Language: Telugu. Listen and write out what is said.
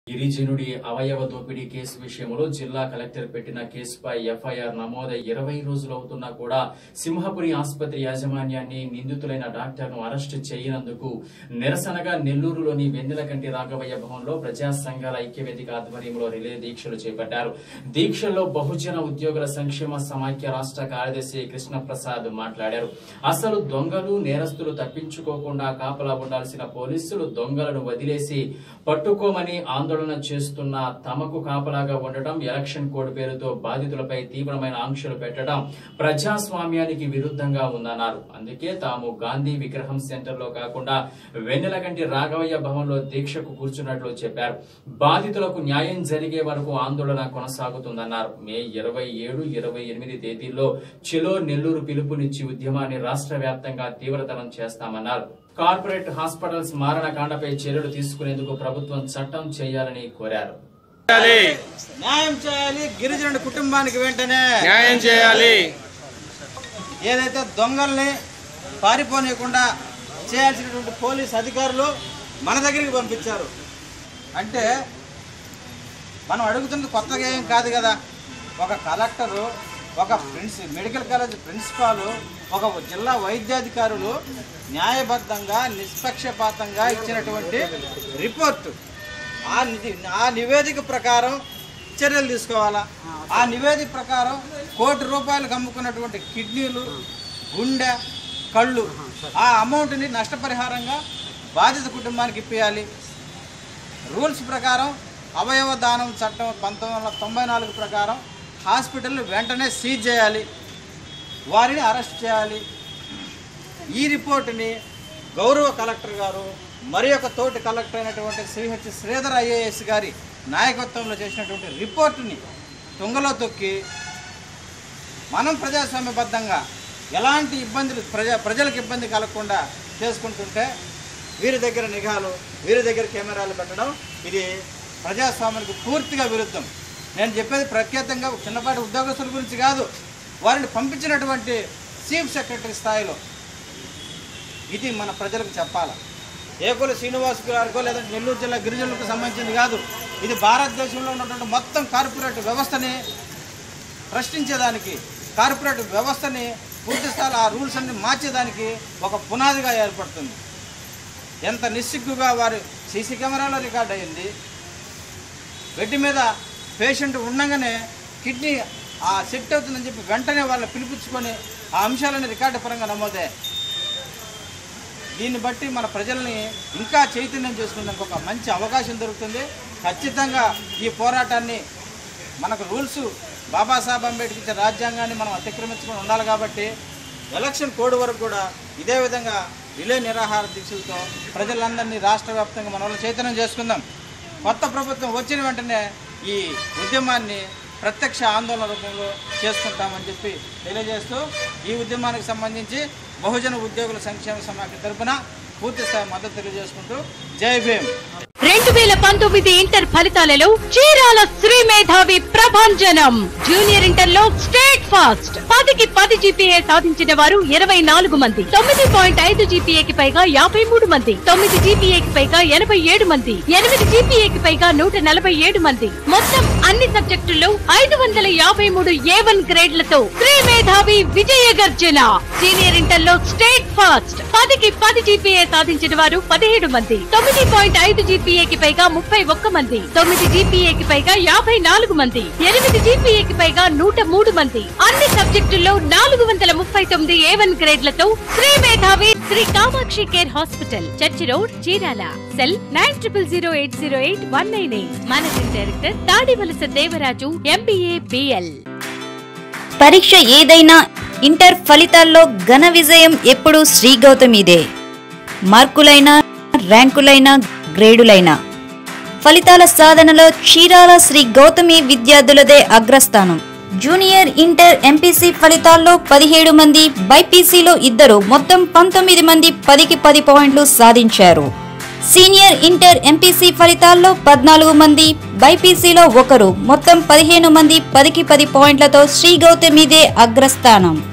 గిరిజనుడి అవయవ దోపిడీ కేసు విషయంలో జిల్లా కలెక్టర్ పెట్టిన కేసుపై ఎఫ్ఐఆర్ నమోదై ఇరవై రోజులవుతున్నా కూడా సింహపురి ఆసుపత్రి యాజమాన్యాన్ని నిందితులైన డాక్టర్ను అరెస్టు చేయనందుకు నిరసనగా నెల్లూరులోని వెన్నెలకంటి రాఘవయ్య భవన్లో ప్రజా సంఘాల ఐక్యవేదిక ఆధ్వర్యంలో రిలే దీక్షలు చేపట్టారు దీక్షల్లో బహుజన ఉద్యోగుల సంక్షేమ సమాఖ్య రాష్ట్ర కార్యదర్శి కృష్ణప్రసాద్ మాట్లాడారు అసలు దొంగలు నేరస్తులు తప్పించుకోకుండా కాపలా ఉండాల్సిన పోలీసులు దొంగలను వదిలేసి పట్టుకోమని ఆందోళన చేస్తున్న తమకు కాపలాగా ఉండటం ఎలక్షన్ కోడ్ పేరుతో బాధితులపై తీవ్రమైన ఆంక్షలు పెట్టడం ప్రజాస్వామ్యానికి విరుద్ధంగా ఉందన్నారు అందుకే తాము గాంధీ విగ్రహం సెంటర్ లో కాకుండా వెన్నెలగంటి రాఘవయ్య భవన్లో దీక్షకు కూర్చున్నట్లు చెప్పారు బాధితులకు న్యాయం జరిగే వరకు ఆందోళన కొనసాగుతుందన్నారు మే ఇరవై ఏడు ఇరవై ఎనిమిది తేదీల్లో చెలో నెల్లూరు పిలుపునిచ్చి ఉద్యమాన్ని రాష్ట్ర వ్యాప్తంగా తీవ్రతరం చేస్తామన్నారు కార్పొరేట్ హాస్పిటల్స్ మారణకాండపై చర్యలు తీసుకునేందుకు ప్రభుత్వం చట్టం చేయాలని కోరారు చేయాలి న్యాయం చేయాలి గిరిజనుడి కుటుంబానికి వెంటనే న్యాయం చేయాలి ఏదైతే దొంగల్ని పారిపోనీయకుండా చేయాల్సినటువంటి పోలీస్ అధికారులు మన దగ్గరికి పంపించారు అంటే మనం అడుగుతున్నది కొత్తగా ఏం కాదు కదా ఒక కలెక్టరు ఒక ప్రిన్స్ మెడికల్ కాలేజ్ ప్రిన్సిపాలు ఒక జిల్లా వైద్యాధికారులు న్యాయబద్ధంగా నిష్పక్షపాతంగా ఇచ్చినటువంటి రిపోర్టు ఆ నిధి ఆ నివేదిక ప్రకారం చర్యలు తీసుకోవాలా ఆ నివేదిక ప్రకారం కోటి రూపాయలకు అమ్ముకున్నటువంటి కిడ్నీలు గుండె కళ్ళు ఆ అమౌంట్ని నష్టపరిహారంగా బాధిత కుటుంబానికి ఇప్పించాలి రూల్స్ ప్రకారం అవయవ దానం చట్టం పంతొమ్మిది వందల తొంభై నాలుగు ప్రకారం హాస్పిటల్ వెంటనే సీజ్ చేయాలి వారిని అరెస్ట్ చేయాలి ఈ రిపోర్టుని గౌరవ కలెక్టర్ గారు మరి ఒక తోటి కలెక్టర్ అయినటువంటి శ్రీహెచ్ శ్రీధర్ ఐఏఎస్ గారి నాయకత్వంలో చేసినటువంటి రిపోర్టుని తుంగలో తొక్కి మనం ప్రజాస్వామ్యబద్ధంగా ఎలాంటి ఇబ్బందులు ప్రజా ప్రజలకు ఇబ్బంది కలగకుండా చేసుకుంటుంటే వీరి దగ్గర నిఘాలు వీరి దగ్గర కెమెరాలు పెట్టడం ఇది ప్రజాస్వామ్యానికి పూర్తిగా విరుద్ధం నేను చెప్పేది ప్రఖ్యాతంగా చిన్నపాటి ఉద్యోగస్తుల గురించి కాదు వారిని పంపించినటువంటి చీఫ్ సెక్రటరీ స్థాయిలో ఇది మన ప్రజలకు చెప్పాలి ఏకోల శ్రీనివాస్ గారికో లేదంటే నెల్లూరు జిల్లా గిరిజనులకు సంబంధించింది కాదు ఇది భారతదేశంలో ఉన్నటువంటి మొత్తం కార్పొరేట్ వ్యవస్థని ప్రశ్నించేదానికి కార్పొరేట్ వ్యవస్థని పూర్తి స్థాయి ఆ రూల్స్ అన్ని మార్చేదానికి ఒక పునాదిగా ఏర్పడుతుంది ఎంత నిస్సిగ్గుగా వారు సీసీ కెమెరాలో రికార్డ్ అయ్యింది బెడ్ మీద పేషెంట్ ఉండగానే కిడ్నీ ఆ సెట్ అవుతుందని చెప్పి వెంటనే వాళ్ళని పిలిపించుకొని ఆ అంశాలని రికార్డు పరంగా నమోదే దీన్ని బట్టి మన ప్రజల్ని ఇంకా చైతన్యం చేసుకునేందుకు ఒక మంచి అవకాశం దొరుకుతుంది ఖచ్చితంగా ఈ పోరాటాన్ని మనకు రూల్స్ బాబాసాహెబ్ అంబేద్కర్ ఇచ్చిన రాజ్యాంగాన్ని మనం అతిక్రమించుకొని ఉండాలి కాబట్టి ఎలక్షన్ కోడ్ వరకు కూడా ఇదే విధంగా రిలే నిరాహార దీక్షలతో ప్రజలందరినీ రాష్ట్ర వ్యాప్తంగా మన వాళ్ళు చైతన్యం చేసుకుందాం కొత్త ప్రభుత్వం వచ్చిన వెంటనే ఈ ఉద్యమాన్ని ప్రత్యక్ష ఆందోళన రూపంలో చేసుకుంటామని చెప్పి తెలియజేస్తూ ఈ ఉద్యమానికి సంబంధించి బహుజన ఉద్యోగుల సంక్షేమ సమాఖ్య తరపున పూర్తి స్థాయి మద్దతు తెలియజేసుకుంటూ జై భీమ్ రెండు వేల పంతొమ్మిది ఇంటర్ ఫలితాలలో చీరాల శ్రీ మేధావి ప్రభంజనం జూనియర్ ఇంటర్ లో స్టేట్ ఫాస్ట్ పదికి పది జీపీఏ సాధించిన వారు ఇరవై నాలుగు మంది తొమ్మిది పాయింట్ ఐదు జీపీఏకి పైగా యాభై మూడు మంది తొమ్మిది జీపీఏకి పైగా ఎనభై ఏడు మంది ఎనిమిది జీపీఏకి పైగా నూట నలభై ఏడు మంది మొత్తం అన్ని సబ్జెక్టుల్లో ఐదు వందల యాభై మూడు ఏ వన్ గ్రేడ్లతో శ్రీ మేధావి విజయ గర్జన సీనియర్ ఇంటర్ లో స్టేట్ ఫాస్ట్ పదికి పది జీపీఏ సాధించిన వారు పదిహేడు మంది తొమ్మిది పాయింట్ ఐదు జీపీఏకి పైగా ముప్పై ఒక్క మంది తొమ్మిది జీపీఏకి పైగా యాభై నాలుగు మంది ఎనిమిది జీపీఏకి పైగా నూట మూడు మంది అన్ని సబ్జెక్టుల్లో నాలుగు వందల ముప్పై తొమ్మిది ఏ వన్ గ్రేడ్లతో Sri Medhavi Sri Kamakshi care hospital church road Chirala cell nine triple zero eight zero eight one nine eight managing director Tadivalasa Devaraju MBA BL పరీక్ష ఏదైనా ఇంటర్ ఫలితాల్లో ఘన విజయం ఎప్పుడూ శ్రీ గౌతమిదే మార్కులైనా ర్యాంకులైనా గ్రేడులైనా ఫలితాల సాధనలో చీరాల శ్రీ గౌతమి విద్యార్థులదే అగ్రస్థానం జూనియర్ ఇంటర్ ఎంపీసీ ఫలితాల్లో పదిహేడు మంది బైపీసీలో ఇద్దరు మొత్తం పంతొమ్మిది మంది పదికి పది పాయింట్లు సాధించారు సీనియర్ ఇంటర్ ఎంపీసీ ఫలితాల్లో పద్నాలుగు మంది బైపీసీలో ఒకరు మొత్తం పదిహేను మంది పదికి పది పాయింట్లతో శ్రీ గౌతమిదే అగ్రస్థానం